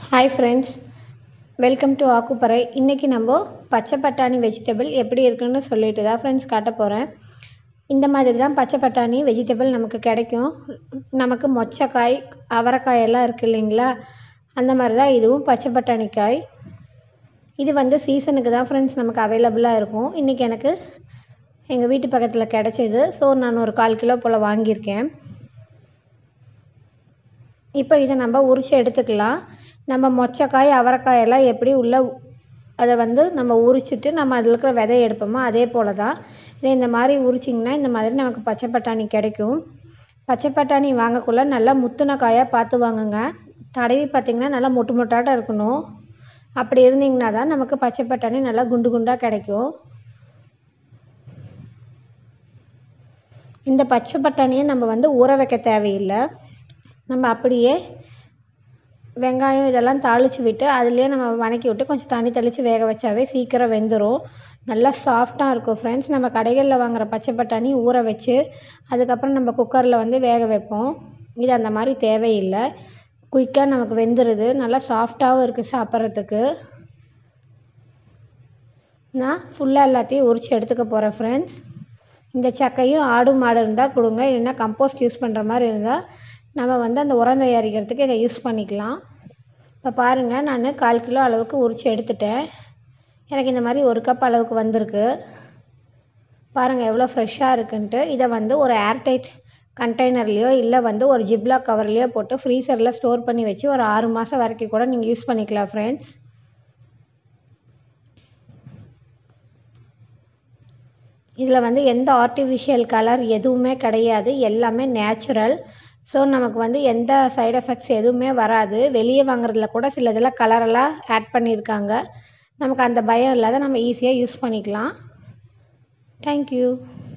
hi friends welcome to ஆக்குப்பறை இன்றைக்கி நம்ம பச்சை பட்டாணி வெஜிடபிள் எப்படி இருக்குன்னு சொல்லிட்டு தான் ஃப்ரெண்ட்ஸ் காட்ட போகிறேன் இந்த மாதிரி தான் பச்சை பட்டாணி வெஜிடபிள் நமக்கு கிடைக்கும் நமக்கு மொச்சக்காய் அவரைக்காய் எல்லாம் இருக்குது இல்லைங்களா அந்த மாதிரி தான் இதுவும் பச்சை பட்டாணி காய் இது வந்து சீசனுக்கு தான் ஃப்ரெண்ட்ஸ் நமக்கு அவைலபிளாக இருக்கும் இன்றைக்கி எனக்கு எங்கள் வீட்டு பக்கத்தில் கிடச்சிது ஸோ நான் ஒரு கால் கிலோ போல் வாங்கியிருக்கேன் இப்போ இதை நம்ம உரித்து எடுத்துக்கலாம் நம்ம மொச்சக்காய் அவரைக்காய் எல்லாம் எப்படி உள்ளே அதை வந்து நம்ம உரிச்சிட்டு நம்ம அதில் இருக்கிற விதைய எடுப்போமோ அதே போல் தான் இதை இந்த மாதிரி உரிச்சிங்கன்னா இந்த மாதிரி நமக்கு பச்சை பட்டாணி கிடைக்கும் பச்சை பட்டாணி வாங்கக்குள்ள நல்லா முத்துன காயாக பார்த்து வாங்குங்க தடவி பார்த்திங்கன்னா நல்லா மொட்டு மொட்டாட்டம் இருக்கணும் அப்படி இருந்திங்கன்னா தான் நமக்கு பச்சை பட்டாணி நல்லா குண்டு குண்டாக கிடைக்கும் இந்த பச்சை பட்டாணியை நம்ம வந்து ஊற வைக்க தேவையில்லை நம்ம அப்படியே வெங்காயம் இதெல்லாம் தாளித்து விட்டு அதுலேயே நம்ம வதக்கி விட்டு கொஞ்சம் தண்ணி தெளித்து வேக வச்சாவே சீக்கிரம் வெந்துடும் நல்லா சாஃப்டாக இருக்கும் ஃப்ரெண்ட்ஸ் நம்ம கடைகளில் வாங்குகிற பச்சை பட்டாணி ஊற வச்சு அதுக்கப்புறம் நம்ம குக்கரில் வந்து வேக வைப்போம் இது அந்த மாதிரி தேவையில்லை குயிக்காக நமக்கு வெந்துடுது நல்லா சாஃப்டாகவும் இருக்குது சாப்பிட்றதுக்கு நான் ஃபுல்லாக எல்லாத்தையும் உரித்து எடுத்துக்க போகிறேன் ஃப்ரெண்ட்ஸ் இந்த சக்கையும் ஆடு மாடு இருந்தால் கொடுங்க இல்லைன்னா கம்போஸ்ட் யூஸ் பண்ணுற மாதிரி இருந்தால் நம்ம வந்து அந்த உரம் தயாரிக்கிறதுக்கு இதை யூஸ் பண்ணிக்கலாம் இப்போ பாருங்கள் நான் கால் கிலோ அளவுக்கு உரித்து எடுத்துட்டேன் எனக்கு இந்த மாதிரி ஒரு கப் அளவுக்கு வந்திருக்கு பாருங்கள் எவ்வளோ ஃப்ரெஷ்ஷாக இருக்குன்ட்டு இதை வந்து ஒரு ஏர்டைட் கண்டெய்னர்லேயோ இல்லை வந்து ஒரு ஜிப்லாக் கவர்லேயோ போட்டு ஃப்ரீசரில் ஸ்டோர் பண்ணி வச்சு ஒரு ஆறு மாதம் வரைக்கும் கூட நீங்கள் யூஸ் பண்ணிக்கலாம் ஃப்ரெண்ட்ஸ் இதில் வந்து எந்த ஆர்டிஃபிஷியல் கலர் எதுவுமே கிடையாது எல்லாமே நேச்சுரல் ஸோ நமக்கு வந்து எந்த சைடு எஃபெக்ட்ஸ் எதுவுமே வராது வெளியே வாங்குறதுல கூட சில இதில் கலரெல்லாம் ஆட் பண்ணியிருக்காங்க நமக்கு அந்த பயம் இல்லாத நம்ம ஈஸியாக யூஸ் பண்ணிக்கலாம் தேங்க்யூ